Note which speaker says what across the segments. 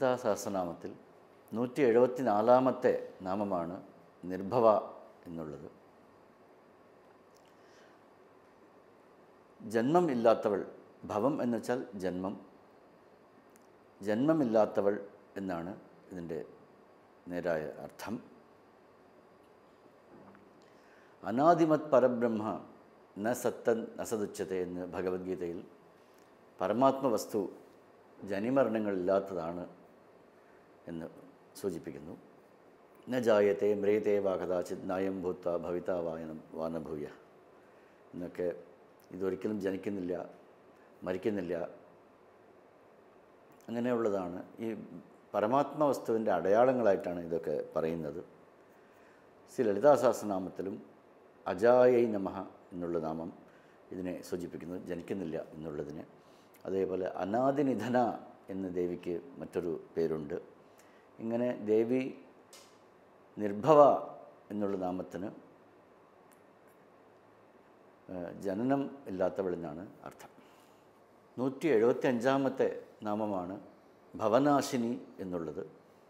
Speaker 1: ലളിതാ സഹസ്രനാമത്തിൽ നൂറ്റി എഴുപത്തി നാലാമത്തെ നാമമാണ് നിർഭവ എന്നുള്ളത് ജന്മം ഇല്ലാത്തവൾ ഭവം എന്ന് വെച്ചാൽ ജന്മം ജന്മമില്ലാത്തവൾ എന്നാണ് ഇതിൻ്റെ നേരായ അർത്ഥം അനാദിമത് പരബ്രഹ്മ ന സത്തൻ അസതുച്യത്തെ എന്ന് ഭഗവത്ഗീതയിൽ പരമാത്മവസ്തു ജനിമരണങ്ങളില്ലാത്തതാണ് എന്ന് സൂചിപ്പിക്കുന്നു ന ജായത്തെ മ്രിയത്തെ വാ കഥാചിത് നായം ഭൂത്ത ഭവിത വായനം വാനഭൂയ എന്നൊക്കെ ഇതൊരിക്കലും ജനിക്കുന്നില്ല മരിക്കുന്നില്ല അങ്ങനെയുള്ളതാണ് ഈ പരമാത്മ വസ്തുവിൻ്റെ അടയാളങ്ങളായിട്ടാണ് ഇതൊക്കെ പറയുന്നത് ശ്രീ ലളിതാ സഹസ്രനാമത്തിലും അജായൈ നമഃ എന്നുള്ള നാമം ഇതിനെ സൂചിപ്പിക്കുന്നു ജനിക്കുന്നില്ല എന്നുള്ളതിന് അതേപോലെ അനാദിനിധന എന്ന് ദേവിക്ക് മറ്റൊരു പേരുണ്ട് ഇങ്ങനെ ദേവി നിർഭവ എന്നുള്ള നാമത്തിന് ഏഹ്, ജനനം ഇല്ലാത്തവളെന്നാണ് അർത്ഥം നൂറ്റി എഴുപത്തി അഞ്ചാമത്തെ നാമമാണ് ഭവനാശിനി എന്നുള്ളത്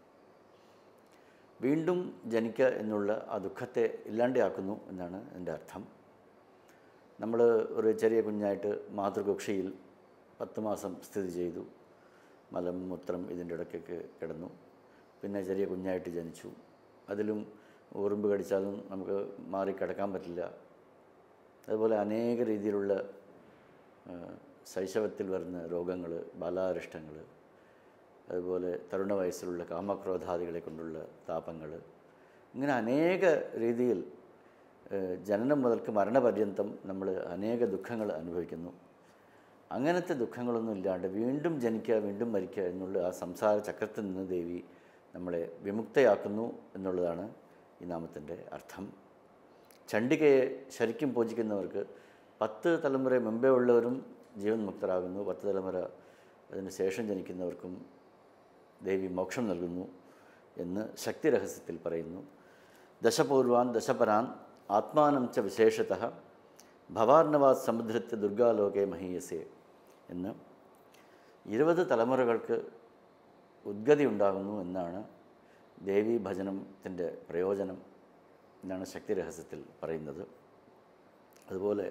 Speaker 1: വീണ്ടും ജനിക്കുക എന്നുള്ള ആ ദുഃഖത്തെ ഇല്ലാണ്ടാക്കുന്നു എന്നാണ് എൻ്റെ അർത്ഥം നമ്മൾ ഒരു ചെറിയ കുഞ്ഞായിട്ട് മാതൃകക്ഷിയിൽ പത്ത് മാസം സ്ഥിതി ചെയ്തു മലം മൂത്രം ഇതിൻ്റെ ഇടയ്ക്കൊക്കെ കിടന്നു പിന്നെ ചെറിയ കുഞ്ഞായിട്ട് ജനിച്ചു അതിലും ഉറുമ്പ് കടിച്ചാലും നമുക്ക് മാറി കിടക്കാൻ പറ്റില്ല അതുപോലെ അനേക രീതിയിലുള്ള ആ, ശൈശവത്തിൽ വരുന്ന രോഗങ്ങൾ ബാലാരിഷ്ടങ്ങൾ അതുപോലെ തരുണ വയസ്സിലുള്ള കാമക്രോധാദികളെ കൊണ്ടുള്ള താപങ്ങൾ ഇങ്ങനെ അനേക രീതിയിൽ ഏഹ്, ജനനം മുതൽക്ക് മരണപര്യന്തം നമ്മൾ അനേക ദുഃഖങ്ങൾ അനുഭവിക്കുന്നു അങ്ങനത്തെ ദുഃഖങ്ങളൊന്നും ഇല്ലാണ്ട് വീണ്ടും ജനിക്കുക വീണ്ടും മരിക്കുക എന്നുള്ള ആ സംസാര ചക്രത്തിൽ നിന്ന് ദേവി നമ്മളെ വിമുക്തയാക്കുന്നു എന്നുള്ളതാണ് ഈ നാമത്തിൻ്റെ അർത്ഥം ചണ്ഡികയെ ശരിക്കും പൂജിക്കുന്നവർക്ക് പത്ത് തലമുറ മുമ്പേ ഉള്ളവരും ജീവൻ മുക്തരാകുന്നു പത്ത് തലമുറ അതിന് ശേഷം ജനിക്കുന്നവർക്കും ദേവി മോക്ഷം നൽകുന്നു എന്ന് ശക്തി രഹസ്യത്തിൽ പറയുന്നു ദശപൂർവാൻ ദശപരാൻ ആത്മാനം ച വിശേഷത ഭവാർണവാത് സമുദ്രത്തെ ദുർഗാലോകെ മഹീയസേ എന്ന് ഇരുപത് തലമുറകൾക്ക് ഉദ്ഗതി ഉണ്ടാകുന്നു എന്നാണ് ദേവി ഭജനത്തിൻ്റെ പ്രയോജനം എന്നാണ് ശക്തി രഹസ്യത്തിൽ പറയുന്നത് അതുപോലെ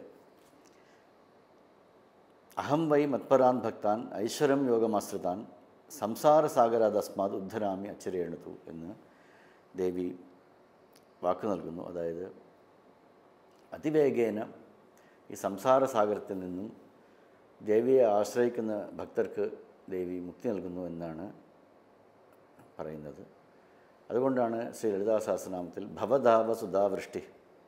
Speaker 1: അഹം വൈ മത്പരാൻ ഭക്താൻ ഐശ്വരം യോഗമാശ്രിതാൻ സംസാരസാഗരാദസ്മാത് ഉദ്ധരാമി അച്ചരേണുതു എന്ന് ദേവി വാക്ക് നൽകുന്നു അതായത് അതിവേഗേന ഈ സംസാരസാഗരത്തിൽ നിന്നും ദേവിയെ ആശ്രയിക്കുന്ന ഭക്തർക്ക് ദേവി മുക്തി നൽകുന്നു എന്നാണ് പറയുന്നത് അതുകൊണ്ടാണ് ശ്രീ ലളിതാ സഹസ്രനാമത്തിൽ ഭവധാവ സുധാവൃഷ്ടി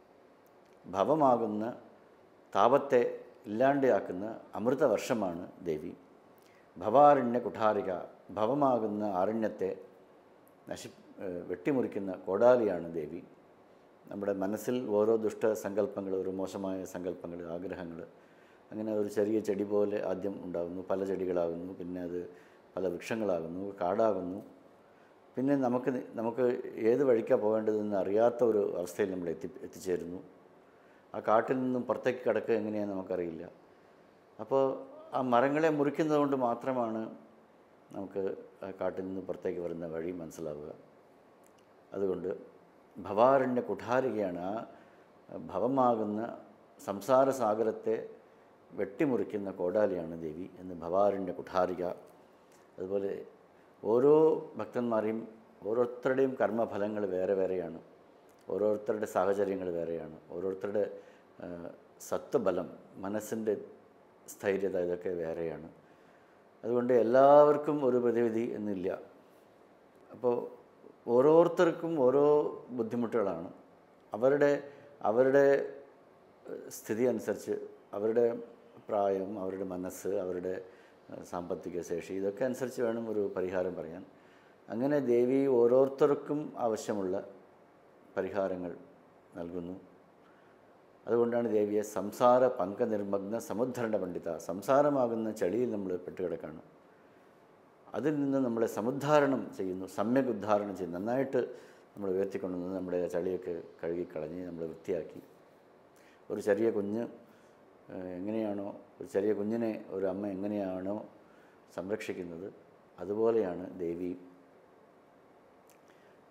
Speaker 1: ഭവമാകുന്ന താപത്തെ ഇല്ലാണ്ടാക്കുന്ന അമൃതവർഷമാണ് ദേവി ഭവാരണ്യ കുഠാരിക ഭവമാകുന്ന ആരണ്യത്തെ നശി ഏഹ് വെട്ടിമുറിക്കുന്ന കോടാലിയാണ് ദേവി നമ്മുടെ മനസ്സിൽ ഓരോ ദുഷ്ട സങ്കല്പങ്ങൾ ഒരു മോശമായ സങ്കല്പങ്ങൾ ആഗ്രഹങ്ങൾ അങ്ങനെ ഒരു ചെറിയ ചെടി പോലെ ആദ്യം ഉണ്ടാകുന്നു പല ചെടികളാകുന്നു പിന്നെ അത് പല വൃക്ഷങ്ങളാകുന്നു കാടാകുന്നു പിന്നെ നമുക്ക് നി- നമുക്ക് ഏത് വഴിക്കാണ് പോകേണ്ടതെന്ന് അറിയാത്ത ഒരു അവസ്ഥയിൽ നമ്മൾ എത്തി എത്തിച്ചേരുന്നു ആ കാട്ടിൽ നിന്നും പുറത്തേക്ക് കിടക്കുക എങ്ങനെയാണെന്ന് നമുക്കറിയില്ല അപ്പോൾ ആ മരങ്ങളെ മുറിക്കുന്നത് കൊണ്ട് മാത്രമാണ് നമുക്ക് ആ കാട്ടിൽ നിന്ന് പുറത്തേക്ക് വരുന്ന വഴി മനസ്സിലാവുക അതുകൊണ്ട് ഭവാരണ്യ കുഠാരികയാണ് ആ ഭവമാകുന്ന സംസാര സാഗരത്തെ വെട്ടിമുറിക്കുന്ന കോടാലിയാണ് ദേവി എന്ന് ഭവാരണ്യ കുഠാരിക അതുപോലെ ഓരോ ഭക്തന്മാരെയും ഓരോരുത്തരുടെയും കർമ്മഫലങ്ങൾ വേറെ വേറെയാണ് ഓരോരുത്തരുടെ സാഹചര്യങ്ങൾ വേറെയാണ് ഓരോരുത്തരുടെ ആ, സത്വബലം മനസ്സിൻ്റെ സ്ഥൈര്യത ഇതൊക്കെ വേറെയാണ് അതുകൊണ്ട് എല്ലാവർക്കും ഒരു പ്രതിവിധി എന്നില്ല അപ്പോൾ ഓരോരുത്തർക്കും ഓരോ ബുദ്ധിമുട്ടുകളാണ് അവരുടെ അവരുടെ ഏഹ്, സ്ഥിതി അനുസരിച്ച് അവരുടെ പ്രായം അവരുടെ മനസ്സ് അവരുടെ ഏഹ്, സാമ്പത്തിക ശേഷി ഇതൊക്കെ അനുസരിച്ച് വേണം ഒരു പരിഹാരം പറയാൻ അങ്ങനെ ദേവി ഓരോരുത്തർക്കും ആവശ്യമുള്ള പരിഹാരങ്ങൾ നൽകുന്നു അതുകൊണ്ടാണ് ദേവിയെ സംസാര പങ്കനിർമ്മഗ്ന സമുദ്ധരണ പണ്ഡിത സംസാരമാകുന്ന ചളിയിൽ നമ്മൾ പെട്ടുകിടക്കാണ് അതിൽ നിന്ന് നമ്മളെ സമുദ്ധാരണം ചെയ്യുന്നു സമ്യക് ഉദ്ധാരണം ചെയ്യുന്നു നന്നായിട്ട് നമ്മൾ ഉയർത്തിക്കൊണ്ടുവന്ന് നമ്മുടെ ആ ചളിയൊക്കെ കഴുകിക്കളഞ്ഞ് നമ്മൾ വൃത്തിയാക്കി ഒരു ചെറിയ കുഞ്ഞ് ഏഹ്, എങ്ങനെയാണോ ഒരു ചെറിയ കുഞ്ഞിനെ ഒരു അമ്മ എങ്ങനെയാണോ സംരക്ഷിക്കുന്നത് അതുപോലെയാണ് ദേവി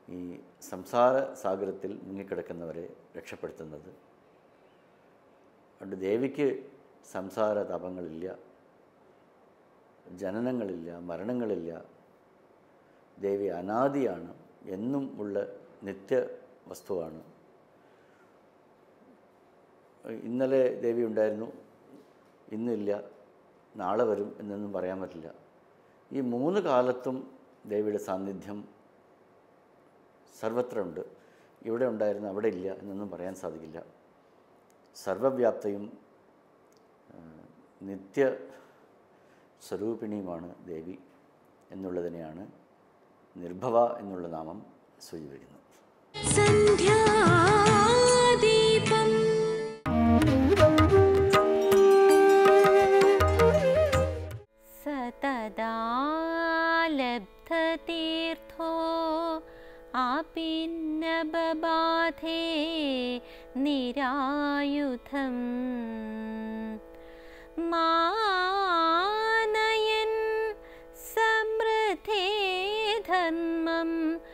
Speaker 1: ഈ സംസാര സാഗരത്തിൽ മുങ്ങിക്കിടക്കുന്നവരെ രക്ഷപ്പെടുത്തുന്നത് അതുകൊണ്ട് ദേവിക്ക് സംസാര താപങ്ങളില്ല ജനനങ്ങളില്ല മരണങ്ങളില്ല ദേവി അനാദിയാണ് എന്നും ഉള്ള നിത്യ വസ്തുവാണ് ഇന്നലെ ദേവി ഉണ്ടായിരുന്നു ഇന്നില്ല നാളെ വരും എന്നൊന്നും പറയാൻ പറ്റില്ല ഈ മൂന്ന് കാലത്തും ദേവിയുടെ സാന്നിധ്യം സർവത്ര ഉണ്ട് ഇവിടെ ഉണ്ടായിരുന്നു അവിടെ ഇല്ല എന്നൊന്നും പറയാൻ സാധിക്കില്ല സർവവ്യാപ്തയും ആ, നിത്യ സ്വരൂപിണിയുമാണ് ദേവി എന്നുള്ളതിനെയാണ് നിർഭവ എന്നുള്ള നാമം സൂചിപ്പിക്കുന്നത്
Speaker 2: സന്ധ്യാദീപം സതദാ ലബ്ധതീർത്ഥോ ആപിന്ന ബബാധേ നിരായുധം മാനയൻ സമൃദ്ധേ ധർമ്മം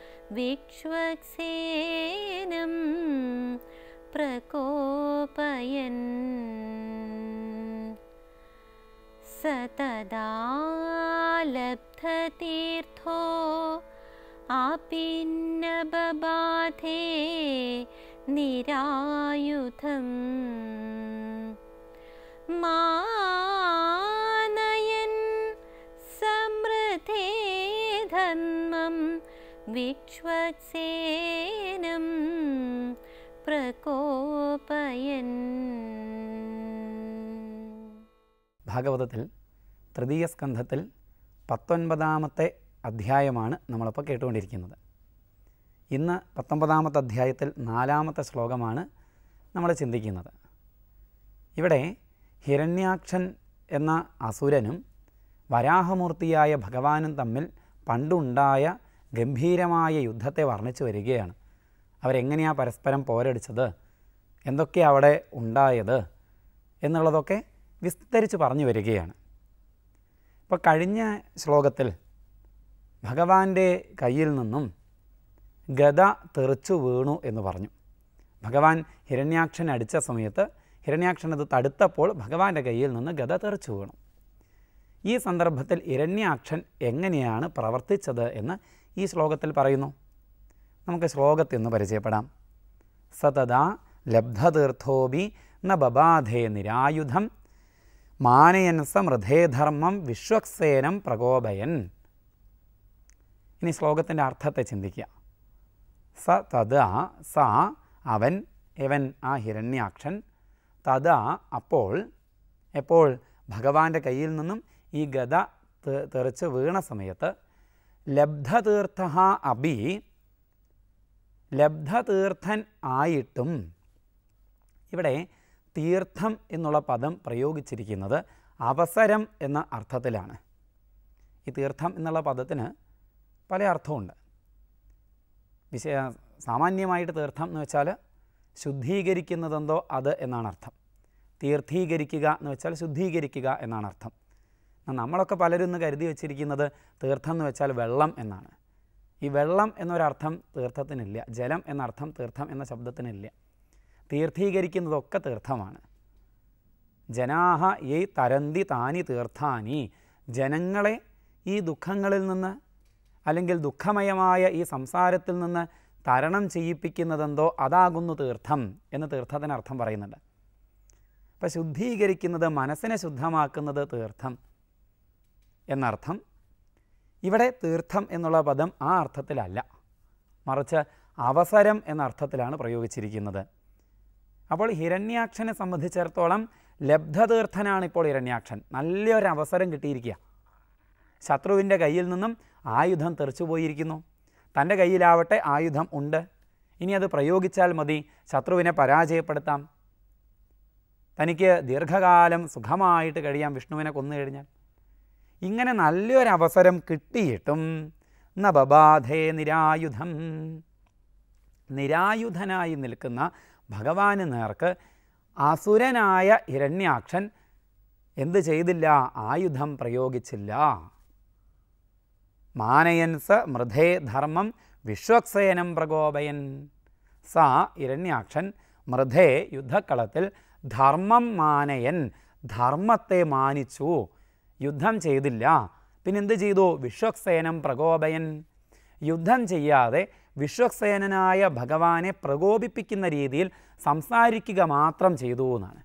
Speaker 2: വിക്ഷ്വക്സേനം പ്രകോപയൻ സതദാ ലബ്ധതീർത്ഥോ ആപിന്ന ബബാധേ നിരായുധം മാനയൻ സമൃദ്ധേ ധർമ്മം വിക്ഷ്വക്സേനം പ്രകോപയൻ
Speaker 3: ഭാഗവതത്തിൽ തൃതീയ സ്കന്ധത്തിൽ പത്തൊൻപതാമത്തെ അധ്യായമാണ് നമ്മളിപ്പോൾ കേട്ടുകൊണ്ടിരിക്കുന്നത് ഇന്ന് പത്തൊമ്പതാമത്തെ അധ്യായത്തിൽ നാലാമത്തെ ശ്ലോകമാണ് നമ്മൾ ചിന്തിക്കുന്നത് ഇവിടെ ഹിരണ്യാക്ഷൻ എന്ന അസുരനും വരാഹമൂർത്തിയായ ഭഗവാനും തമ്മിൽ പണ്ടുണ്ടായ ഗംഭീരമായ യുദ്ധത്തെ വർണ്ണിച്ചു വരികയാണ് അവരെങ്ങനെയാണ് പരസ്പരം പോരടിച്ചത് എന്തൊക്കെയാണ് അവിടെ ഉണ്ടായത് എന്നുള്ളതൊക്കെ വിസ്തരിച്ച് പറഞ്ഞു വരികയാണ് ഇപ്പോൾ കഴിഞ്ഞ ശ്ലോകത്തിൽ ഭഗവാന്റെ കയ്യിൽ നിന്നും ഗത തെറിച്ചു വീണു എന്ന് പറഞ്ഞു ഭഗവാൻ ഹിരണ്യാക്ഷൻ അടിച്ച സമയത്ത് ഹിരണ്യാക്ഷൻ അത് തടുത്തപ്പോൾ ഭഗവാന്റെ കയ്യിൽ നിന്ന് ഗത തെറിച്ചു വീണു ഈ സന്ദർഭത്തിൽ ഹിരണ്യാക്ഷൻ എങ്ങനെയാണ് പ്രവർത്തിച്ചത് എന്ന് ഈ ശ്ലോകത്തിൽ പറയുന്നു നമുക്ക് ശ്ലോകത്തെന്ന് പരിചയപ്പെടാം സതദാ ലബ്ധതീർത്ഥോപി ന ബബാധേ നിരായുധം മാനയൻ സമൃദ്ധേധർമ്മം വിശ്വക്സേനം പ്രകോപയൻ ഇനി ശ്ലോകത്തിൻ്റെ അർത്ഥത്തെ ചിന്തിക്കുക സ തഥാ സ അവൻ ഇവൻ ആ ഹിരണ്യാക്ഷൻ തഥാ അപ്പോൾ എപ്പോൾ ഭഗവാന്റെ കയ്യിൽ നിന്നും ഈ ഗത തെ- തെറിച്ച് വീണ സമയത്ത് ലബ്ധതീർത്ഥ അബി ലബ്ധതീർത്ഥൻ ആയിട്ടും ഇവിടെ തീർത്ഥം എന്നുള്ള പദം പ്രയോഗിച്ചിരിക്കുന്നത് അവസരം എന്ന അർത്ഥത്തിലാണ് ഈ തീർത്ഥം എന്നുള്ള പദത്തിന് പല അർത്ഥമുണ്ട് വിശയ സാമാന്യമായിട്ട് തീർത്ഥം എന്ന് വെച്ചാൽ ശുദ്ധീകരിക്കുന്നതെന്തോ അത് എന്നാണ് അർത്ഥം തീർത്ഥീകരിക്കുക എന്ന് വെച്ചാൽ ശുദ്ധീകരിക്കുക എന്നാണ് അർത്ഥം എന്നാൽ നമ്മളൊക്കെ പലരും ഇന്ന് കരുതി വച്ചിരിക്കുന്നത് തീർത്ഥം എന്ന് വെച്ചാൽ വെള്ളം എന്നാണ് ഈ വെള്ളം എന്നൊരർത്ഥം തീർത്ഥത്തിനില്ല ജലം എന്നർത്ഥം തീർത്ഥം എന്ന ശബ്ദത്തിനില്ല തീർത്ഥീകരിക്കുന്നതൊക്കെ തീർത്ഥമാണ് ജനാഹ യൈ തരന്തി താനി തീർത്ഥാനി ജനങ്ങളെ ഈ ദുഃഖങ്ങളിൽ നിന്ന് അല്ലെങ്കിൽ ദുഃഖമയമായ ഈ സംസാരത്തിൽ നിന്ന് തരണം ചെയ്യിപ്പിക്കുന്നതെന്തോ അതാകുന്നു തീർത്ഥം എന്ന് തീർത്ഥത്തിന് അർത്ഥം പറയുന്നുണ്ട് അപ്പം ശുദ്ധീകരിക്കുന്നത് മനസ്സിനെ ശുദ്ധമാക്കുന്നത് തീർത്ഥം എന്നർത്ഥം ഇവിടെ തീർത്ഥം എന്നുള്ള പദം ആ അർത്ഥത്തിലല്ല മറിച്ച് അവസരം എന്ന അർത്ഥത്തിലാണ് പ്രയോഗിച്ചിരിക്കുന്നത് അപ്പോൾ ഹിരണ്യാക്ഷനെ സംബന്ധിച്ചിടത്തോളം ലബ്ധതീർത്ഥനാണ് ഇപ്പോൾ ഹിരണ്യാക്ഷൻ നല്ലൊരു അവസരം കിട്ടിയിരിക്കുക ശത്രുവിൻ്റെ കയ്യിൽ നിന്നും ആയുധം തെറിച്ചുപോയിരിക്കുന്നു തൻ്റെ കയ്യിലാവട്ടെ ആയുധം ഉണ്ട് ഇനി അത് പ്രയോഗിച്ചാൽ മതി ശത്രുവിനെ പരാജയപ്പെടുത്താം തനിക്ക് ദീർഘകാലം സുഖമായിട്ട് കഴിയാം വിഷ്ണുവിനെ കൊന്നു കഴിഞ്ഞാൽ ഇങ്ങനെ നല്ലൊരു അവസരം കിട്ടിയിട്ടും ന ബബാധേ നിരായുധം നിരായുധനായി നിൽക്കുന്ന ഭഗവാന് നേർക്ക് അസുരനായ ഹിരണ്യാക്ഷൻ എന്ത് ചെയ്തില്ല ആയുധം പ്രയോഗിച്ചില്ല മാനയൻസ മൃധേ ധർമ്മം വിശ്വക്സേനം പ്രകോപയൻ സാ ഇരണ്യാക്ഷൻ മൃധേ യുദ്ധക്കളത്തിൽ ധർമ്മം മാനയൻ ധർമ്മത്തെ മാനിച്ചു യുദ്ധം ചെയ്തില്ല പിന്നെന്ത് ചെയ്തു വിശ്വക്സേനം പ്രകോപയൻ യുദ്ധം ചെയ്യാതെ വിശ്വക്സേനനായ ഭഗവാനെ പ്രകോപിപ്പിക്കുന്ന രീതിയിൽ സംസാരിക്കുക മാത്രം ചെയ്തു എന്നാണ്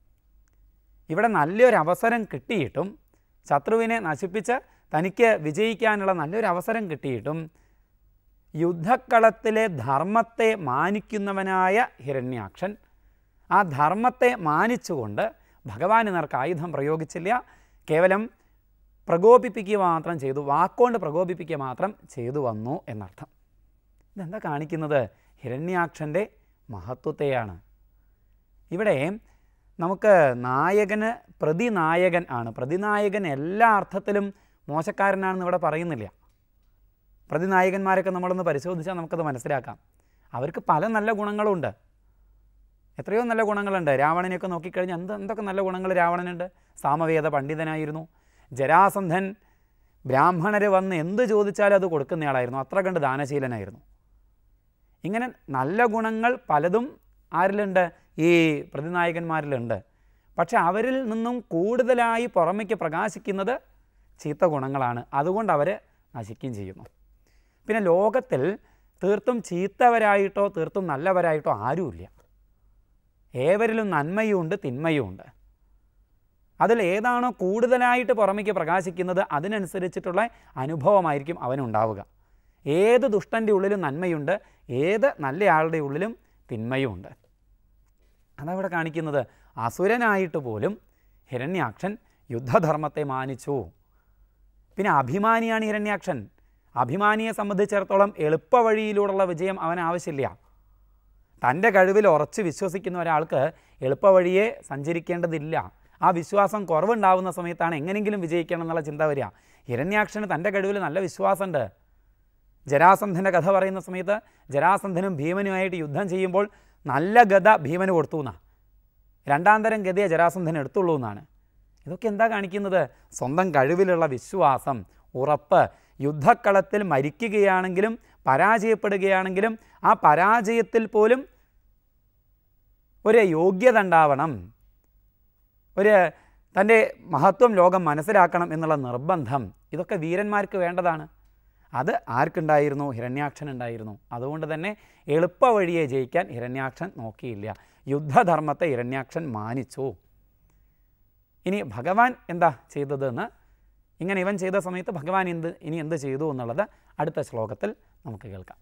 Speaker 3: ഇവിടെ നല്ലൊരു അവസരം കിട്ടിയിട്ടും ശത്രുവിനെ നശിപ്പിച്ച് തനിക്ക് വിജയിക്കാനുള്ള നല്ലൊരു അവസരം കിട്ടിയിട്ടും യുദ്ധക്കളത്തിലെ ധർമ്മത്തെ മാനിക്കുന്നവനായ ഹിരണ്യാക്ഷൻ ആ ധർമ്മത്തെ മാനിച്ചുകൊണ്ട് ഭഗവാന് നേർക്ക് ആയുധം പ്രയോഗിച്ചില്ല കേവലം പ്രകോപിപ്പിക്കുക മാത്രം ചെയ്തു വാക്കുകൊണ്ട് പ്രകോപിപ്പിക്കുക മാത്രം ചെയ്തു വന്നു എന്നർത്ഥം ഇതെന്താ കാണിക്കുന്നത് ഹിരണ്യാക്ഷൻ്റെ മഹത്വത്തെയാണ് ഇവിടെ നമുക്ക് നായകന് പ്രതിനായകൻ ആണ് പ്രതിനായകൻ എല്ലാ അർത്ഥത്തിലും മോശക്കാരനാണെന്ന് ഇവിടെ പറയുന്നില്ല പ്രതിനായകന്മാരൊക്കെ നമ്മളൊന്ന് പരിശോധിച്ചാൽ നമുക്കത് മനസ്സിലാക്കാം അവർക്ക് പല നല്ല ഗുണങ്ങളുണ്ട് എത്രയോ നല്ല ഗുണങ്ങളുണ്ട് രാവണനെയൊക്കെ നോക്കിക്കഴിഞ്ഞാൽ എന്ത് എന്തൊക്കെ നല്ല ഗുണങ്ങൾ രാവണനുണ്ട് സാമവേദ പണ്ഡിതനായിരുന്നു ജരാസന്ധൻ ബ്രാഹ്മണർ വന്ന് എന്ത് ചോദിച്ചാലും അത് കൊടുക്കുന്നയാളായിരുന്നു അത്ര കണ്ട് ദാനശീലനായിരുന്നു ഇങ്ങനെ നല്ല ഗുണങ്ങൾ പലതും ആരിലുണ്ട് ഈ പ്രതിനായകന്മാരിലുണ്ട് പക്ഷെ അവരിൽ നിന്നും കൂടുതലായി പുറമേക്ക് പ്രകാശിക്കുന്നത് ചീത്ത ഗുണങ്ങളാണ് അതുകൊണ്ട് അവർ നശിക്കുകയും ചെയ്യുന്നു പിന്നെ ലോകത്തിൽ തീർത്തും ചീത്തവരായിട്ടോ തീർത്തും നല്ലവരായിട്ടോ ആരുമില്ല ഏവരിലും നന്മയുമുണ്ട് തിന്മയുമുണ്ട് അതിൽ ഏതാണോ കൂടുതലായിട്ട് പുറമേക്ക് പ്രകാശിക്കുന്നത് അതിനനുസരിച്ചിട്ടുള്ള അനുഭവമായിരിക്കും അവനുണ്ടാവുക ഏത് ദുഷ്ടൻ്റെ ഉള്ളിലും നന്മയുണ്ട് ഏത് നല്ലയാളുടെ ഉള്ളിലും തിന്മയുമുണ്ട് അതവിടെ കാണിക്കുന്നത് അസുരനായിട്ട് പോലും ഹിരണ്യാക്ഷൻ യുദ്ധധർമ്മത്തെ മാനിച്ചു പിന്നെ അഭിമാനിയാണ് ഹിരണ്യാക്ഷൻ അഭിമാനിയെ സംബന്ധിച്ചിടത്തോളം എളുപ്പവഴിയിലൂടെയുള്ള വിജയം അവൻ ആവശ്യമില്ല തൻ്റെ കഴിവിൽ ഉറച്ച് വിശ്വസിക്കുന്ന ഒരാൾക്ക് എളുപ്പവഴിയെ സഞ്ചരിക്കേണ്ടതില്ല ആ വിശ്വാസം കുറവുണ്ടാവുന്ന സമയത്താണ് എങ്ങനെയെങ്കിലും വിജയിക്കണം എന്നുള്ള ചിന്ത വരിക ഹിരണ്യാക്ഷന് തൻ്റെ കഴിവിൽ നല്ല വിശ്വാസമുണ്ട് ജരാസന്ധൻ്റെ കഥ പറയുന്ന സമയത്ത് ജരാസന്ധനും ഭീമനുമായിട്ട് യുദ്ധം ചെയ്യുമ്പോൾ നല്ല ഗത ഭീമന് കൊടുത്തു എന്നാണ് രണ്ടാം തരം ഗതയെ ജരാസന്ധൻ എടുത്തുള്ളൂ എന്നാണ് ഇതൊക്കെ എന്താ കാണിക്കുന്നത് സ്വന്തം കഴിവിലുള്ള വിശ്വാസം ഉറപ്പ് യുദ്ധക്കളത്തിൽ മരിക്കുകയാണെങ്കിലും പരാജയപ്പെടുകയാണെങ്കിലും ആ പരാജയത്തിൽ പോലും ഒരു യോഗ്യത ഉണ്ടാവണം ഒരു തൻ്റെ മഹത്വം ലോകം മനസ്സിലാക്കണം എന്നുള്ള നിർബന്ധം ഇതൊക്കെ വീരന്മാർക്ക് വേണ്ടതാണ് അത് ആർക്കുണ്ടായിരുന്നു ഹിരണ്യാക്ഷൻ ഉണ്ടായിരുന്നു അതുകൊണ്ട് തന്നെ എളുപ്പവഴിയെ ജയിക്കാൻ ഹിരണ്യാക്ഷൻ നോക്കിയില്ല യുദ്ധധർമ്മത്തെ ഹിരണ്യാക്ഷൻ മാനിച്ചു ഇനി ഭഗവാൻ എന്താ ചെയ്തതെന്ന് ഇങ്ങനെ ഇവൻ ചെയ്ത സമയത്ത് ഭഗവാൻ എന്ത് ഇനി എന്ത് ചെയ്തു എന്നുള്ളത് അടുത്ത ശ്ലോകത്തിൽ നമുക്ക് കേൾക്കാം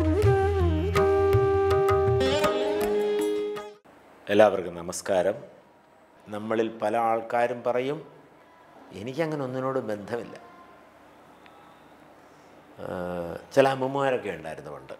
Speaker 4: എല്ലാവർക്കും നമസ്കാരം നമ്മളിൽ പല ആൾക്കാരും പറയും എനിക്കങ്ങനെ ഒന്നിനോടും ബന്ധമില്ല ആ, ചില അമ്മമാരൊക്കെ ഉണ്ടായിരുന്നു പണ്ട്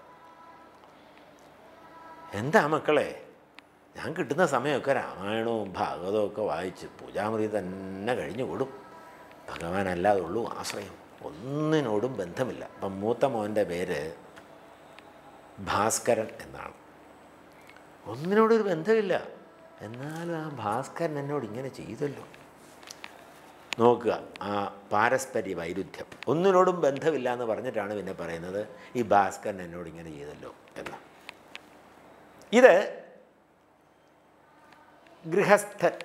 Speaker 4: എന്താ മക്കളെ ഞാൻ കിട്ടുന്ന സമയമൊക്കെ രാമായണവും ഭാഗവതവും ഒക്കെ വായിച്ച് പൂജാമുറി തന്നെ കഴിഞ്ഞു കൂടും ഭഗവാനല്ലാതെ ഉള്ളൂ ആശ്രയം ഒന്നിനോടും ബന്ധമില്ല അപ്പം മൂത്ത മോൻ്റെ പേര് ഭാസ്കരൻ എന്നാണ് ഒന്നിനോടൊരു ബന്ധമില്ല എന്നാലും ആ ഭാസ്കരൻ എന്നോട് ഇങ്ങനെ ചെയ്തല്ലോ നോക്കുക ആ പാരസ്പര്യ വൈരുദ്ധ്യം ഒന്നിനോടും ബന്ധമില്ല എന്ന് പറഞ്ഞിട്ടാണ് പിന്നെ പറയുന്നത് ഈ ഭാസ്കരൻ എന്നോട് ഇങ്ങനെ ചെയ്തല്ലോ എന്ന് ഇത് ഗൃഹസ്ഥൻ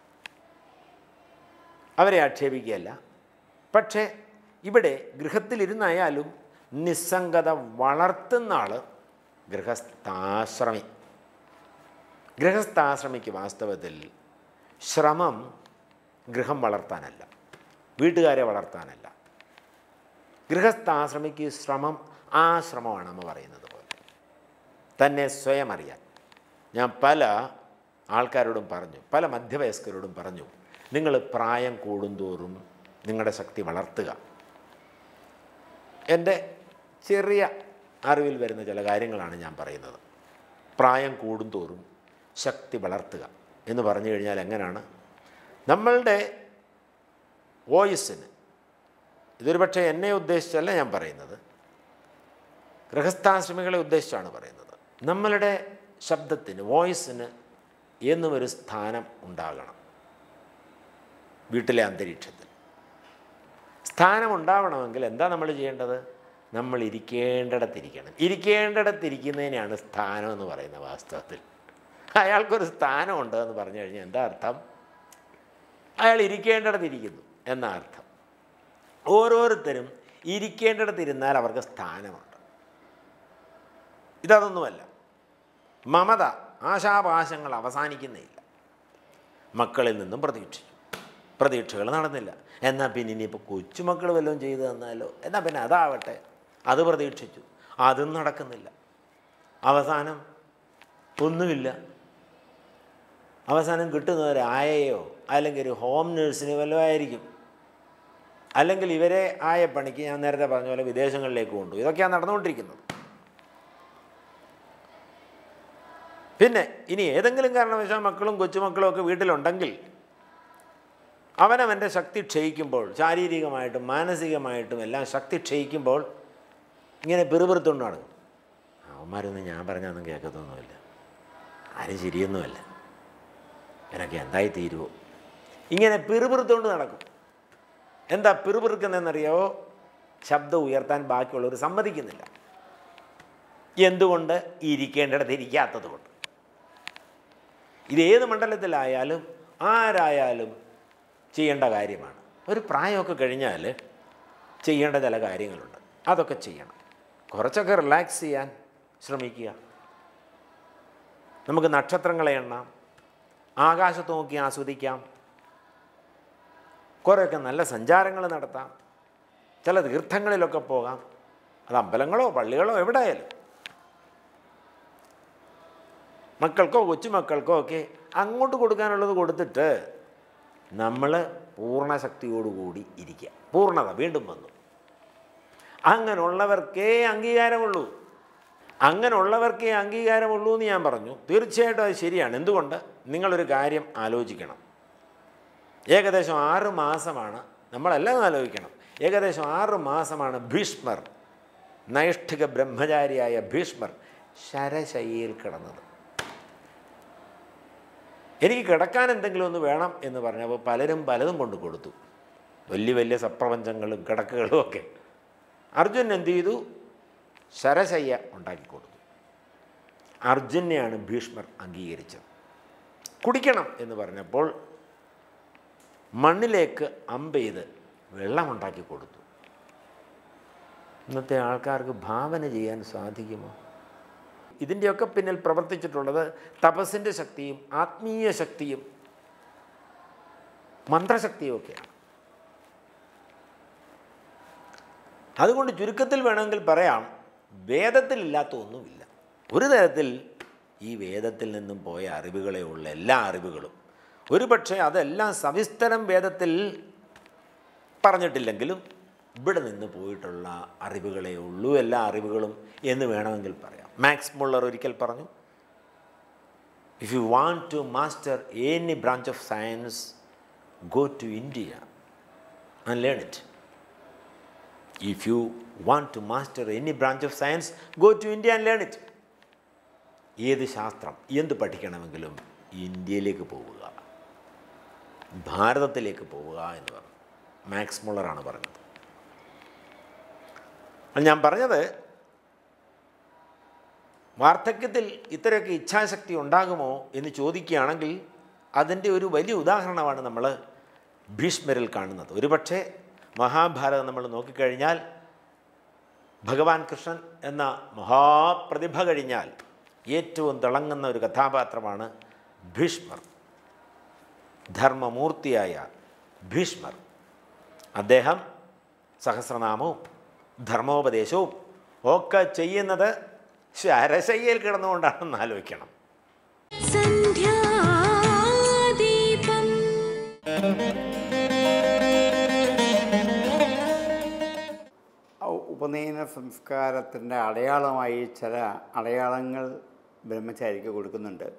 Speaker 4: അവരെ ആക്ഷേപിക്കുകയല്ല പക്ഷേ ഇവിടെ ഗൃഹത്തിലിരുന്നായാലും നിസ്സംഗത വളർത്തുന്ന ആൾ ഗൃഹസ്ഥാശ്രമി ഗൃഹസ്ഥാശ്രമിക്ക് വാസ്തവത്തിൽ ശ്രമം ഗൃഹം വളർത്താനല്ല വീട്ടുകാരെ വളർത്താനല്ല ഗൃഹസ്ഥാശ്രമിക്ക് ശ്രമം ആ ശ്രമമാണ് നമ്മൾ പറയുന്നത് പോലെ തന്നെ സ്വയം അറിയാൻ ഞാൻ പല ആൾക്കാരോടും പറഞ്ഞു പല മധ്യവയസ്കരോടും പറഞ്ഞു നിങ്ങൾ പ്രായം കൂടുന്തോറും നിങ്ങളുടെ ശക്തി വളർത്തുക എൻ്റെ ചെറിയ അറിവിൽ വരുന്ന ചില കാര്യങ്ങളാണ് ഞാൻ പറയുന്നത് പ്രായം കൂടുന്തോറും ശക്തി വളർത്തുക എന്ന് പറഞ്ഞു കഴിഞ്ഞാൽ എങ്ങനെയാണ് നമ്മളുടെ വോയിസിന് ഇതൊരു പക്ഷേ എന്നെ ഉദ്ദേശിച്ചല്ല ഞാൻ പറയുന്നത് ഗൃഹസ്ഥാശ്രമികളെ ഉദ്ദേശിച്ചാണ് പറയുന്നത് നമ്മളുടെ ശബ്ദത്തിന് വോയിസിന് എന്നും ഒരു സ്ഥാനം ഉണ്ടാകണം വീട്ടിലെ അന്തരീക്ഷത്തിൽ സ്ഥാനം ഉണ്ടാവണമെങ്കിൽ എന്താ നമ്മൾ ചെയ്യേണ്ടത് നമ്മൾ ഇരിക്കേണ്ടിടത്തിരിക്കണം ഇരിക്കേണ്ടിടത്തിരിക്കുന്നതിനെയാണ് സ്ഥാനം എന്ന് പറയുന്നത് വാസ്തവത്തിൽ അയാൾക്കൊരു സ്ഥാനമുണ്ട് എന്ന് പറഞ്ഞു കഴിഞ്ഞാൽ എന്താ അർത്ഥം അയാൾ ഇരിക്കേണ്ടിടത്തിരിക്കുന്നു എന്ന അർത്ഥം ഓരോരുത്തരും ഇരിക്കേണ്ടിടത്തിരുന്നാൽ അവർക്ക് സ്ഥാനമുണ്ട് ഇതതൊന്നുമല്ല മമത ആശാപാശങ്ങൾ അവസാനിക്കുന്നില്ല മക്കളിൽ നിന്നും പ്രതീക്ഷിച്ചു പ്രതീക്ഷകൾ നടന്നില്ല എന്നാൽ പിന്നെ ഇനിയിപ്പോൾ കൊച്ചുമക്കൾ വല്ലതും ചെയ്തു തന്നാലോ എന്നാൽ പിന്നെ അതാവട്ടെ അത് പ്രതീക്ഷിച്ചു അതും നടക്കുന്നില്ല അവസാനം ഒന്നുമില്ല അവസാനം കിട്ടുന്ന ഒരു ആയയോ അല്ലെങ്കിൽ ഒരു ഹോം നേഴ്സിന് വല്ലതും ആയിരിക്കും അല്ലെങ്കിൽ ഇവരെ ആയ പണിക്ക് ഞാൻ നേരത്തെ പറഞ്ഞ പോലെ വിദേശങ്ങളിലേക്ക് കൊണ്ടു ഇതൊക്കെയാണ് നടന്നുകൊണ്ടിരിക്കുന്നത് പിന്നെ ഇനി ഏതെങ്കിലും കാരണവശാൽ മക്കളും കൊച്ചുമക്കളും ഒക്കെ വീട്ടിലുണ്ടെങ്കിൽ അവനവൻ്റെ ശക്തി ക്ഷയിക്കുമ്പോൾ ശാരീരികമായിട്ടും മാനസികമായിട്ടും എല്ലാം ശക്തി ക്ഷയിക്കുമ്പോൾ ഇങ്ങനെ പിറുപിറുത്തുകൊണ്ട് നടക്കും അവന്മാരൊന്നും ഞാൻ പറഞ്ഞൊന്നും കേൾക്കത്തൊന്നുമില്ല ആരും ശരിയൊന്നുമല്ല എനിക്ക് എന്തായി തീരുവോ ഇങ്ങനെ പിറുപിറുത്തുകൊണ്ട് നടക്കും എന്താ പിറുപിറുക്കുന്നതെന്നറിയാവോ ശബ്ദം ഉയർത്താൻ ബാക്കിയുള്ളവർ സമ്മതിക്കുന്നില്ല എന്തുകൊണ്ട് ഇരിക്കേണ്ടിടത്ത് ഇരിക്കാത്തത് കൊണ്ട് ഇത് ഏത് മണ്ഡലത്തിലായാലും ആരായാലും ചെയ്യേണ്ട കാര്യമാണ് ഒരു പ്രായമൊക്കെ കഴിഞ്ഞാൽ ചെയ്യേണ്ട ചില കാര്യങ്ങളുണ്ട് അതൊക്കെ ചെയ്യണം കുറച്ചൊക്കെ റിലാക്സ് ചെയ്യാൻ ശ്രമിക്കുക നമുക്ക് നക്ഷത്രങ്ങളെ എണ്ണാം ആകാശത്ത് നോക്കി ആസ്വദിക്കാം കുറേയൊക്കെ നല്ല സഞ്ചാരങ്ങൾ നടത്താം ചില തീർത്ഥങ്ങളിലൊക്കെ പോകാം അത് അമ്പലങ്ങളോ പള്ളികളോ എവിടെയായാലും മക്കൾക്കോ കൊച്ചുമക്കൾക്കോ ഒക്കെ അങ്ങോട്ട് കൊടുക്കാനുള്ളത് കൊടുത്തിട്ട് നമ്മൾ പൂർണ്ണശക്തിയോടുകൂടി ഇരിക്കുക പൂർണ്ണത വീണ്ടും വന്നു അങ്ങനെയുള്ളവർക്കേ അംഗീകാരമുള്ളൂ അങ്ങനെയുള്ളവർക്കേ അംഗീകാരമുള്ളൂ എന്ന് ഞാൻ പറഞ്ഞു തീർച്ചയായിട്ടും അത് ശരിയാണ് എന്തുകൊണ്ട് നിങ്ങളൊരു കാര്യം ആലോചിക്കണം ഏകദേശം ആറ് മാസമാണ് നമ്മളെല്ലാം ആലോചിക്കണം ഏകദേശം ആറ് മാസമാണ് ഭീഷ്മർ നൈഷ്ഠിക ബ്രഹ്മചാരിയായ ഭീഷ്മർ ശരശയ്യയിൽ കിടന്നത് എനിക്ക് കിടക്കാൻ എന്തെങ്കിലും ഒന്ന് വേണം എന്ന് പറഞ്ഞപ്പോൾ പലരും പലതും കൊണ്ട് കൊടുത്തു വലിയ വലിയ സപ്രപഞ്ചങ്ങളും കിടക്കുകളും ഒക്കെ അർജുൻ എന്ത് ചെയ്തു ശരശയ്യ ഉണ്ടാക്കി കൊടുത്തു അർജുനെയാണ് ഭീഷ്മർ അംഗീകരിച്ചത് കുടിക്കണം എന്ന് പറഞ്ഞപ്പോൾ മണ്ണിലേക്ക് അമ്പെയ്ത് വെള്ളമുണ്ടാക്കി കൊടുത്തു ഇന്നത്തെ ആൾക്കാർക്ക് ഭാവന ചെയ്യാൻ സാധിക്കുമോ ഇതിൻ്റെയൊക്കെ പിന്നിൽ പ്രവർത്തിച്ചിട്ടുള്ളത് തപസ്സിൻ്റെ ശക്തിയും ആത്മീയ ശക്തിയും മന്ത്രശക്തിയും ഒക്കെയാണ് അതുകൊണ്ട് ചുരുക്കത്തിൽ വേണമെങ്കിൽ പറയാം വേദത്തിലില്ലാത്ത ഒന്നുമില്ല ഒരു തരത്തിൽ ഈ വേദത്തിൽ നിന്നും പോയ അറിവുകളെ ഉള്ള എല്ലാ അറിവുകളും ഒരു പക്ഷേ അതെല്ലാം സവിസ്തരം വേദത്തിൽ പറഞ്ഞിട്ടില്ലെങ്കിലും ഇവിടെ നിന്ന് പോയിട്ടുള്ള അറിവുകളേ ഉള്ളൂ എല്ലാ അറിവുകളും എന്ന് വേണമെങ്കിൽ പറയാം മാക്സ് മുള്ളർ ഒരിക്കൽ പറഞ്ഞു if you want to master any branch of science go to India and learn it if you want to master any branch of science go to India and learn it ഏത് ശാസ്ത്രം എന്ത് പഠിക്കണമെങ്കിലും ഇന്ത്യയിലേക്ക് പോവുക ഭാരതത്തിലേക്ക് പോവുക എന്ന് പറഞ്ഞു മാക്സ് മുള്ളറാണ് പറഞ്ഞത് അത് ഞാൻ പറഞ്ഞത് വാർദ്ധക്യത്തിൽ ഇത്രയൊക്കെ ഇച്ഛാശക്തി ഉണ്ടാകുമോ എന്ന് ചോദിക്കുകയാണെങ്കിൽ അതിൻ്റെ ഒരു വലിയ ഉദാഹരണമാണ് നമ്മൾ ഭീഷ്മരിൽ കാണുന്നത് ഒരുപക്ഷെ മഹാഭാരതം നമ്മൾ നോക്കിക്കഴിഞ്ഞാൽ ഭഗവാൻ കൃഷ്ണൻ എന്ന മഹാപ്രതിഭ കഴിഞ്ഞാൽ ഏറ്റവും തിളങ്ങുന്ന ഒരു കഥാപാത്രമാണ് ഭീഷ്മർ ധർമ്മമൂർത്തിയായ ഭീഷ്മർ അദ്ദേഹം സഹസ്രനാമവും ധർമ്മോപദേശവും ഒക്കെ ചെയ്യുന്നത് ശരശയ്യയിൽ കിടന്നുകൊണ്ടാണെന്ന് ആലോചിക്കണം
Speaker 2: സന്ധ്യാദീപം
Speaker 5: ഔ- ഉപനയന സംസ്കാരത്തിൻ്റെ അടയാളമായി ചില അടയാളങ്ങൾ ബ്രഹ്മചാരിക്ക് കൊടുക്കുന്നുണ്ട്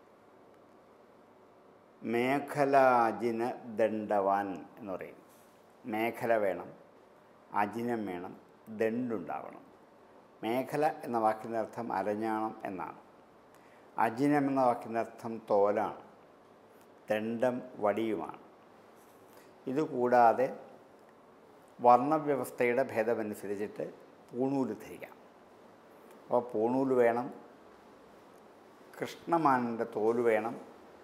Speaker 5: മേഖല അജിന ദണ്ഡവാൻ എന്ന് പറയും മേഖല വേണം അജിനം വേണം ദണ്ടുണ്ടാവണം മേഖല എന്ന വാക്കിൻ്റെ അർത്ഥം അരഞ്ഞാണം എന്നാണ് അജിനം എന്ന വാക്കിൻ്റെ അർത്ഥം തോലാണ് ദണ്ഡം വടിയുമാണ് ഇതുകൂടാതെ വർണ്ണവ്യവസ്ഥയുടെ ഭേദമനുസരിച്ചിട്ട് പൂണൂല് ധരിക്കാം അപ്പോൾ പൂണൂല് വേണം കൃഷ്ണമാനിൻ്റെ തോല് വേണം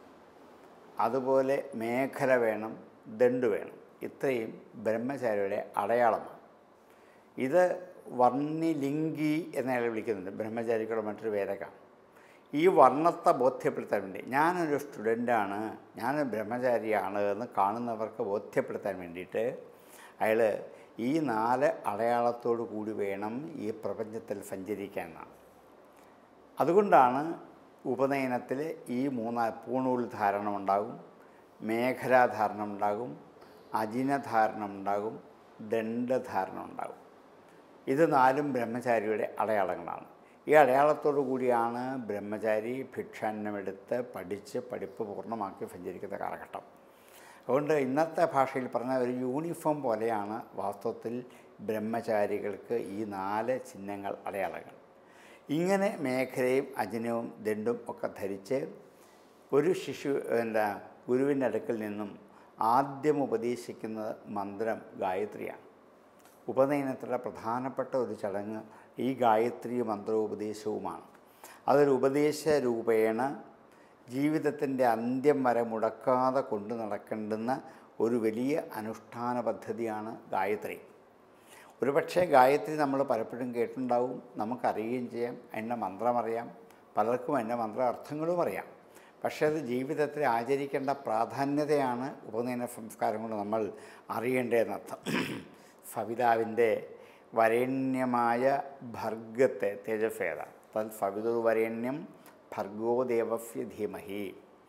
Speaker 5: അതുപോലെ മേഖല വേണം ദണ്ട് വേണം ഇത്രയും ബ്രഹ്മചാരിയുടെ അടയാളമാണ് ഇത് വർണ്ണിലിംഗി എന്നയാൾ വിളിക്കുന്നുണ്ട് ബ്രഹ്മചാരിക്കുള്ള മറ്റൊരു പേരൊക്കെ ഈ വർണ്ണത്തെ ബോധ്യപ്പെടുത്താൻ വേണ്ടി ഞാനൊരു സ്റ്റുഡൻ്റാണ് ഞാനൊരു ബ്രഹ്മചാരിയാണ് എന്ന് കാണുന്നവർക്ക് ബോധ്യപ്പെടുത്താൻ വേണ്ടിയിട്ട് അയാൾ ഈ നാല് അടയാളത്തോടു കൂടി വേണം ഈ പ്രപഞ്ചത്തിൽ സഞ്ചരിക്കാനാണ് അതുകൊണ്ടാണ് ഉപനയനത്തിൽ ഈ മൂന്നാ പൂണൂൽ ധാരണം ഉണ്ടാകും മേഖലാധാരണം ഉണ്ടാകും അജിനധാരണം ഉണ്ടാകും ദണ്ഡധാരണം ഉണ്ടാകും ഇത് നാലും ബ്രഹ്മചാരിയുടെ അടയാളങ്ങളാണ് ഈ അടയാളത്തോടു കൂടിയാണ് ബ്രഹ്മചാരി ഭിക്ഷാന്നമെടുത്ത് പഠിച്ച് പഠിപ്പ് പൂർണ്ണമാക്കി സഞ്ചരിക്കുന്ന കാലഘട്ടം അതുകൊണ്ട് ഇന്നത്തെ ഭാഷയിൽ പറഞ്ഞ ഒരു യൂണിഫോം പോലെയാണ് വാസ്തവത്തിൽ ബ്രഹ്മചാരികൾക്ക് ഈ നാല് ചിഹ്നങ്ങൾ അടയാളങ്ങൾ ഇങ്ങനെ മേഖലയും അജനവും ദണ്ടും ഒക്കെ ധരിച്ച് ഒരു ശിശു എന്താ ഗുരുവിൻ്റെ അടുക്കൽ നിന്നും ആദ്യം ഉപദേശിക്കുന്ന മന്ത്രം ഗായത്രിയാണ് ഉപനയനത്തിലെ പ്രധാനപ്പെട്ട ഒരു ചടങ്ങ് ഈ ഗായത്രി മന്ത്രോപദേശവുമാണ് അതൊരു ഉപദേശ രൂപേണ ജീവിതത്തിൻ്റെ അന്ത്യം വരെ മുടക്കാതെ കൊണ്ടു നടക്കേണ്ടുന്ന ഒരു വലിയ അനുഷ്ഠാന പദ്ധതിയാണ് ഗായത്രി ഒരുപക്ഷെ ഗായത്രി നമ്മൾ പലപ്പോഴും കേട്ടിട്ടുണ്ടാവും നമുക്കറിയുകയും ചെയ്യാം അതിൻ്റെ മന്ത്രം അറിയാം പലർക്കും അതിൻ്റെ മന്ത്ര അർത്ഥങ്ങളും അറിയാം പക്ഷേ അത് ജീവിതത്തിൽ ആചരിക്കേണ്ട പ്രാധാന്യതയാണ് ഉപനയന സംസ്കാരം കൊണ്ട് നമ്മൾ അറിയേണ്ടതെന്നർത്ഥം ഫവിതാവിൻ്റെ വരേണ്യമായ ഭർഗത്തെ തേജഫേദ തൽ ഫവിതുർ വരേണ്യം ഭർഗോ ദേവസ്യ ധീമഹി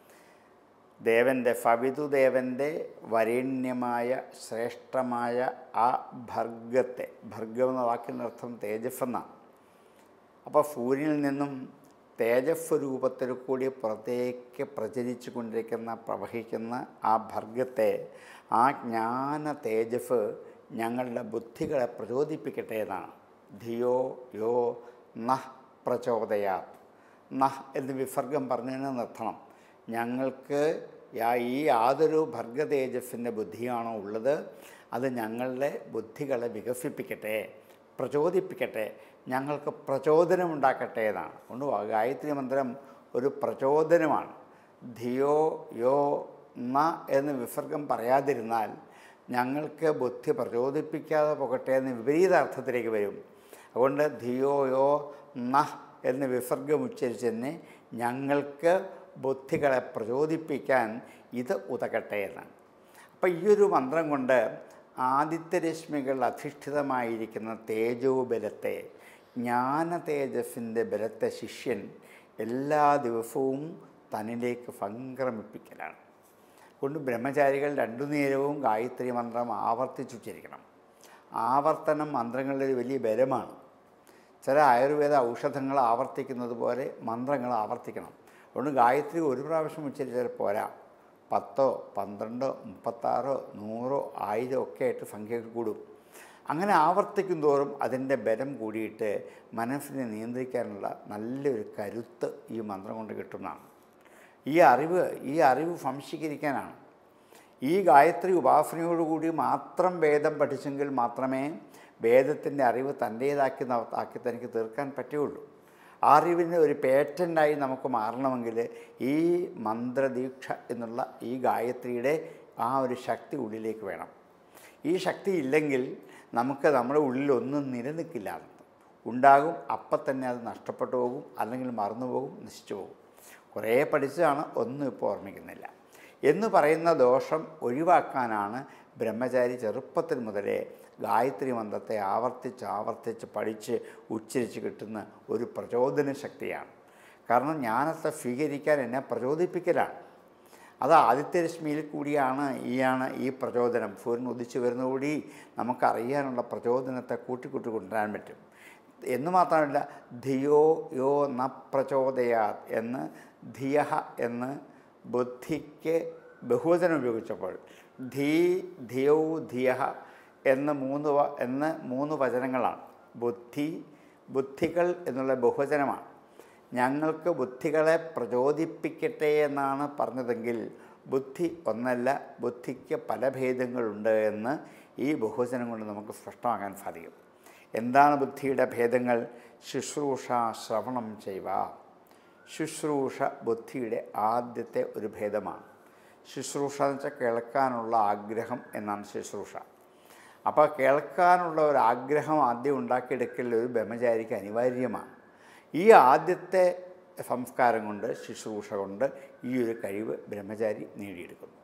Speaker 5: ദേവൻ്റെ ഫവിതുദേവൻ്റെ വരേണ്യമായ ശ്രേഷ്ഠമായ ആ ഭർഗത്തെ ഭർഗം എന്ന വാക്കിൻ്റെ അർത്ഥം തേജസ് എന്നാണ് അപ്പോൾ സൂര്യനിൽ നിന്നും തേജസ് രൂപത്തിൽ കൂടി പുറത്തേക്ക് പ്രചരിച്ചു കൊണ്ടിരിക്കുന്ന പ്രവഹിക്കുന്ന ആ ഭർഗത്തെ ആ ജ്ഞാന തേജസ് ഞങ്ങളുടെ ബുദ്ധികളെ പ്രചോദിപ്പിക്കട്ടെ എന്നാണ് ധിയോ യോ നഹ് പ്രചോദയാത് നഹ് എന്ന് വിസർഗം പറഞ്ഞതിന് നിർത്തണം ഞങ്ങൾക്ക് യാ- ഈ യാതൊരു ഭർഗ തേജസ്സിൻ്റെ ബുദ്ധിയാണോ ഉള്ളത് അത് ഞങ്ങളുടെ ബുദ്ധികളെ വികസിപ്പിക്കട്ടെ പ്രചോദിപ്പിക്കട്ടെ ഞങ്ങൾക്ക് പ്രചോദനമുണ്ടാക്കട്ടെ എന്നാണ് കൊണ്ട് ഗായത്രി മന്ത്രം ഒരു പ്രചോദനമാണ് ധിയോ യോ ന എന്ന് വിസർഗം പറയാതിരുന്നാൽ ഞങ്ങൾക്ക് ബുദ്ധി പ്രചോദിപ്പിക്കാതെ പോകട്ടെ എന്ന് വിപരീത അർത്ഥത്തിലേക്ക് വരും അതുകൊണ്ട് ധിയോ യോ ന എന്ന് വിസർഗം ഉച്ചരിച്ച് തന്നെ ഞങ്ങൾക്ക് ബുദ്ധികളെ പ്രചോദിപ്പിക്കാൻ ഇത് ഉതകട്ടെ എന്നാണ് അപ്പോൾ ഈ ഒരു മന്ത്രം കൊണ്ട് ആദിത്യരശ്മികൾ അധിഷ്ഠിതമായിരിക്കുന്ന തേജോബലത്തെ ജ്ഞാന തേജസ്സിൻ്റെ ബലത്തെ ശിഷ്യൻ എല്ലാ ദിവസവും തന്നിലേക്ക് സംക്രമിപ്പിക്കലാണ് കൊണ്ട് ബ്രഹ്മചാരികൾ രണ്ടു നേരവും ഗായത്രി മന്ത്രം ആവർത്തിച്ചുച്ചരിക്കണം ആവർത്തനം മന്ത്രങ്ങളുടെ ഒരു വലിയ ബലമാണ് ചില ആയുർവേദ ഔഷധങ്ങൾ ആവർത്തിക്കുന്നത് പോലെ മന്ത്രങ്ങൾ ആവർത്തിക്കണം അതുകൊണ്ട് ഗായത്രി ഒരു പ്രാവശ്യം ഉച്ചരിച്ചാൽ പോരാ പത്തോ പന്ത്രണ്ടോ മുപ്പത്താറോ നൂറോ ആയിരം ഒക്കെ ആയിട്ട് സംഖ്യകൾ കൂടും അങ്ങനെ ആവർത്തിക്കും തോറും അതിൻ്റെ ബലം കൂടിയിട്ട് മനസ്സിനെ നിയന്ത്രിക്കാനുള്ള നല്ലൊരു കരുത്ത് ഈ മന്ത്രം കൊണ്ട് കിട്ടുന്നതാണ് ഈ അറിവ് ഈ അറിവ് സംശീകരിക്കാനാണ് ഈ ഗായത്രി ഉപാസനയോടുകൂടി മാത്രം വേദം പഠിച്ചെങ്കിൽ മാത്രമേ വേദത്തിൻ്റെ അറിവ് തൻ്റേതാക്കി ന- ആക്കി തനിക്ക് തീർക്കാൻ പറ്റുകയുള്ളൂ ആ അറിവിന് ഒരു പേറ്റൻ്റായി നമുക്ക് മാറണമെങ്കിൽ ഈ മന്ത്രദീക്ഷ എന്നുള്ള ഈ ഗായത്രിയുടെ ആ ഒരു ശക്തി ഉള്ളിലേക്ക് വേണം ഈ ശക്തി ഇല്ലെങ്കിൽ നമുക്ക് നമ്മുടെ ഉള്ളിൽ ഒന്നും നിലനിൽക്കില്ല എന്നർത്ഥം. ഉണ്ടാകും അപ്പം തന്നെ അത് നഷ്ടപ്പെട്ടു പോകും അല്ലെങ്കിൽ മറന്നു പോകും നശിച്ചു പോകും കുറേ പഠിച്ചതാണ് ഒന്നും ഇപ്പോൾ ഓർമ്മിക്കുന്നില്ല എന്ന് പറയുന്ന ദോഷം ഒഴിവാക്കാനാണ് ബ്രഹ്മചാരി ചെറുപ്പത്തിൽ മുതലേ ഗായത്രി മന്ത്രത്തെ ആവർത്തിച്ച് ആവർത്തിച്ച് പഠിച്ച് ഉച്ചരിച്ച് കിട്ടുന്ന ഒരു പ്രചോദന ശക്തിയാണ് കാരണം ജ്ഞാനത്തെ സ്വീകരിക്കാൻ എന്നെ പ്രചോദിപ്പിക്കലാണ് അത് ആദിത്യരശ്മിയിൽ കൂടിയാണ് ഈയാണ് ഈ പ്രചോദനം സൂര്യൻ ഉദിച്ചു വരുന്നതോടി നമുക്കറിയാനുള്ള പ്രചോദനത്തെ കൂട്ടിക്കൂട്ടി കൊണ്ടുവരാൻ പറ്റും എന്ന് മാത്രമല്ല ധിയോ യോ ന പ്രചോദയാത് എന്ന് ധിയഹ എന്ന് ബുദ്ധിക്ക് ബഹുവചനം ഉപയോഗിച്ചപ്പോൾ ധീ ധിയോ ധിയഹ എന്ന് മൂന്ന് വ- എന്ന് മൂന്ന് വചനങ്ങളാണ് ബുദ്ധി ബുദ്ധികൾ എന്നുള്ള ബഹുവചനമാണ് ഞങ്ങൾക്ക് ബുദ്ധികളെ പ്രചോദിപ്പിക്കട്ടെ എന്നാണ് പറഞ്ഞതെങ്കിൽ ബുദ്ധി ഒന്നല്ല ബുദ്ധിക്ക് പല ഭേദങ്ങളുണ്ട് എന്ന് ഈ ബഹുവചനം കൊണ്ട് നമുക്ക് സ്പഷ്ടമാക്കാൻ സാധിക്കും എന്താണ് ബുദ്ധിയുടെ ഭേദങ്ങൾ ശുശ്രൂഷ ശ്രവണം ചെയ്യുക ശുശ്രൂഷ ബുദ്ധിയുടെ ആദ്യത്തെ ഒരു ഭേദമാണ് ശുശ്രൂഷ എന്ന് വെച്ചാൽ കേൾക്കാനുള്ള ആഗ്രഹം എന്നാണ് ശുശ്രൂഷ അപ്പോൾ കേൾക്കാനുള്ള ഒരു ആഗ്രഹം ആദ്യം ഉണ്ടാക്കിയെടുക്കൽ ഒരു ബ്രഹ്മചാരിക്ക് അനിവാര്യമാണ് ഈ ആദ്യത്തെ സംസ്കാരം കൊണ്ട് ശുശ്രൂഷ കൊണ്ട് ഈ ഒരു കഴിവ് ബ്രഹ്മചാരി നേടിയെടുക്കുന്നു